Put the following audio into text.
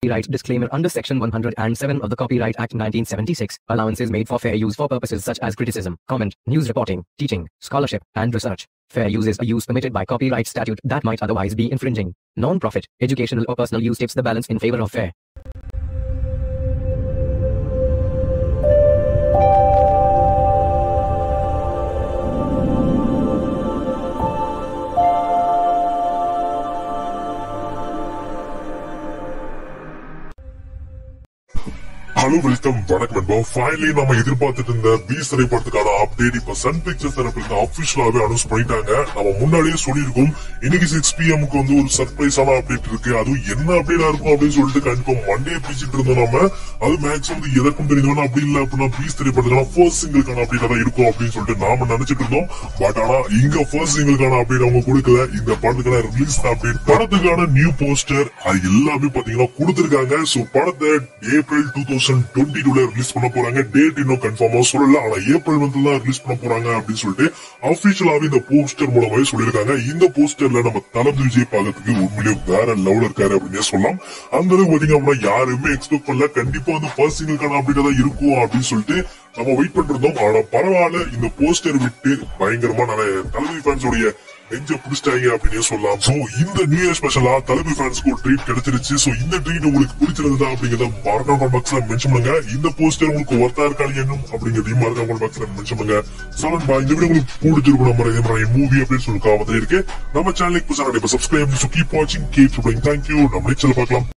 Copyright disclaimer under Section 107 of the Copyright Act 1976. Allowances made for fair use for purposes such as criticism, comment, news reporting, teaching, scholarship, and research. Fair use is a use permitted by copyright statute that might otherwise be infringing. Non-profit, educational or personal use tips the balance in favor of fair. Hello welcome வணக்கம் நண்பா finally நம்ம எதிர்பார்த்துட்டு இருந்த Beast திரைப்படத்துக்கான update இப்ப Sun Pictures தரப்புல இருந்து அபிஷியலாவே announce பண்ணிட்டாங்க நம்ம முன்னாடியே சொல்லியிருக்கோம் இன்னைக்கு சிக்ஸ் பிஎம்க்கு வந்து ஒரு சர்ப்ரைஸான அப்டேட் இருக்கு அதுவும் என்ன அப்டேட்டா இருக்கும் அப்படின்னு சொல்லிட்டு கண்டிப்பா மண்டே பேசிட்டு இருந்தோம் நம்ம அது மேக்ஸிமம் வந்து எதற்கும் தெரிஞ்சவன அப்படி இல்ல அப்படின்னா பீஸ் திரைப்படத்துக்கான ஃபர்ஸ்ட் சிங்கிளுக்கான அப்டேட்டா தான் இருக்கும் அப்படின்னு சொல்லிட்டு நாம நினைச்சிட்டு இருந்தோம் பட் ஆனா இங்க ஃபர்ஸ்ட் சிங்கிளுக்கான அப்டேட் அவங்க கொடுக்கல இந்த படத்துக்கான ரிலீஸ் அப்டேட் படத்துக்கான நியூ போஸ்டர் அது எல்லாமே பாத்தீங்கன்னா கொடுத்திருக்காங்க சோ படத்தை ஏப்ரல் டூ தௌசண்ட் டுவெண்ட்டி டூல ரிலீஸ் பண்ண போறாங்க டேட் இன்னும் கன்ஃபார்மா சொல்லல ஆனா ஏப்ரல் மந்த்ல தான் ரிலீஸ் பண்ண போறாங்க அப்படின்னு சொல்லிட்டு அபிஷியலாவே இந்த போஸ்டர் மூலமாவே சொல்லியிருக்காங்க இந்த போஸ்டர்ல நம்ம தளபதி விஜய் பார்க்கறதுக்கு உண்மையிலேயே வேற லெவல் இருக்காரு அப்படின்னே சொல்லலாம் அந்த அளவுக்கு பாத்தீங்க அப்படின்னா யாருமே எக்ஸ்பெக்ட் பண்ணல கண்டிப்பா வந்து ஃபர்ஸ்ட் சிங்கிள்கான அப்படின்னா தான் இருக்கும் அப்படின்னு சொல்லிட்டு நம்ம வெயிட் பண்ணிருந்தோம் ஆனா பரவாயில்ல இந்த போஸ்டர் விட்டு பயங்கரமா நிறைய தளபதி ஃபேன்ஸோடைய நெஞ்ச புடிச்சிட்டாங்க அப்படின்னே சொல்லலாம் சோ இந்த நியூ இயர் ஸ்பெஷலா தளபதி ஃபேன்ஸ்க்கு ஒரு ட்ரீட் கிடைச்சிருச்சு சோ இந்த ட்ரீட் உங்களுக்கு பிடிச்சிருந்ததா அப்படிங்கறத மறக்காம பாக்ஸ்ல மென்ஷன் பண்ணுங்க இந்த போஸ்டர் உங்களுக்கு ஒர்த்தா இருக்கா என்னும் அப்படிங்கறதையும் மறக்காம பாக்ஸ்ல மென்ஷன் பண்ணுங்க சவன் பா இந்த வீடியோ உங்களுக்கு பிடிச்சிருக்கும் நம்ம இதே மாதிரி மூவி அப்படின்னு சொல்லி காவத்துல இருக்கு நம்ம சேனலுக்கு புதுசா இப்ப சப்ஸ்கிரைப் கீப் வாட்சிங் கீப் தேங்க்யூ நம்ம நெக்ஸ்ட்ல பார்க்கலாம்